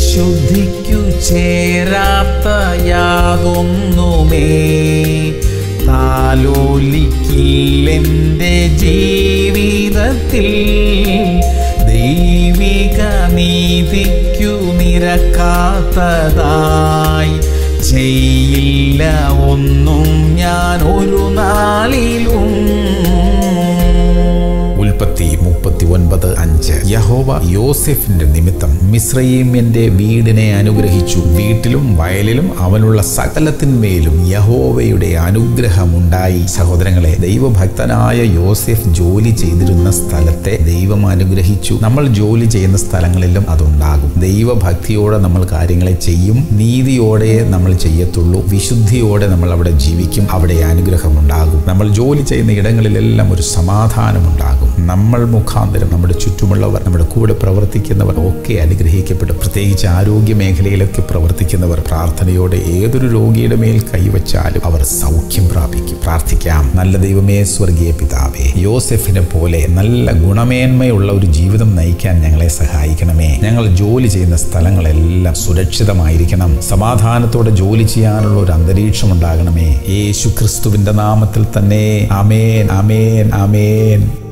വിശുദ്ധിക്കു ചേരാത്ത യാതൊന്നുമേ താലോലിക്കില്ലെൻ്റെ ജീവിതത്തിൽ ദൈവിക നീതിക്കു നിരക്കാത്തതായി ചെയ്യില്ല ഒന്നും ഞാൻ ഒരു നാളിലും ഉൽപ്പത്തി മുപ്പത്തി ഒൻപത് അഞ്ച് യഹോവ യോസെഫിന്റെ നിമിത്തം മിശ്രയീമ്യന്റെ വീടിനെ അനുഗ്രഹിച്ചു വീട്ടിലും വയലിലും അവനുള്ള സകലത്തിന്മേലും യഹോവയുടെ അനുഗ്രഹമുണ്ടായി സഹോദരങ്ങളെ ദൈവഭക്തനായ യോസെഫ് ജോലി ചെയ്തിരുന്ന സ്ഥലത്തെ ദൈവം അനുഗ്രഹിച്ചു നമ്മൾ ജോലി ചെയ്യുന്ന സ്ഥലങ്ങളിലും അതുണ്ടാകും ദൈവഭക്തിയോടെ നമ്മൾ കാര്യങ്ങളെ ചെയ്യും നീതിയോടെ നമ്മൾ ചെയ്യത്തുള്ളൂ വിശുദ്ധിയോടെ നമ്മൾ അവിടെ ജീവിക്കും അവിടെ അനുഗ്രഹമുണ്ടാകും നമ്മൾ ജോലി ചെയ്യുന്ന ഇടങ്ങളിലെല്ലാം ഒരു സമാധാനമുണ്ടാകും നമ്മൾ മുഖാന്തരം നമ്മുടെ ചുറ്റുമുള്ളവർ നമ്മുടെ കൂടെ പ്രവർത്തിക്കുന്നവർ ഒക്കെ അനുഗ്രഹിക്കപ്പെടും പ്രത്യേകിച്ച് ആരോഗ്യ മേഖലയിലൊക്കെ പ്രവർത്തിക്കുന്നവർ പ്രാർത്ഥനയോടെ ഏതൊരു രോഗിയുടെ മേൽ കൈവച്ചാലും അവർ സൗഖ്യം പ്രാപിക്കും പ്രാർത്ഥിക്കാം നല്ല ദൈവമേ സ്വർഗീയ പിതാവേ യോസെഫിനെ പോലെ നല്ല ഗുണമേന്മയുള്ള ഒരു ജീവിതം നയിക്കാൻ ഞങ്ങളെ സഹായിക്കണമേ ഞങ്ങൾ ജോലി ചെയ്യുന്ന സ്ഥലങ്ങളെല്ലാം സുരക്ഷിതമായിരിക്കണം സമാധാനത്തോടെ ജോലി ചെയ്യാനുള്ള ഒരു അന്തരീക്ഷം ഉണ്ടാകണമേ യേശു ക്രിസ്തുവിന്റെ നാമത്തിൽ തന്നെ അമേൻ അമേൻ അമേൻ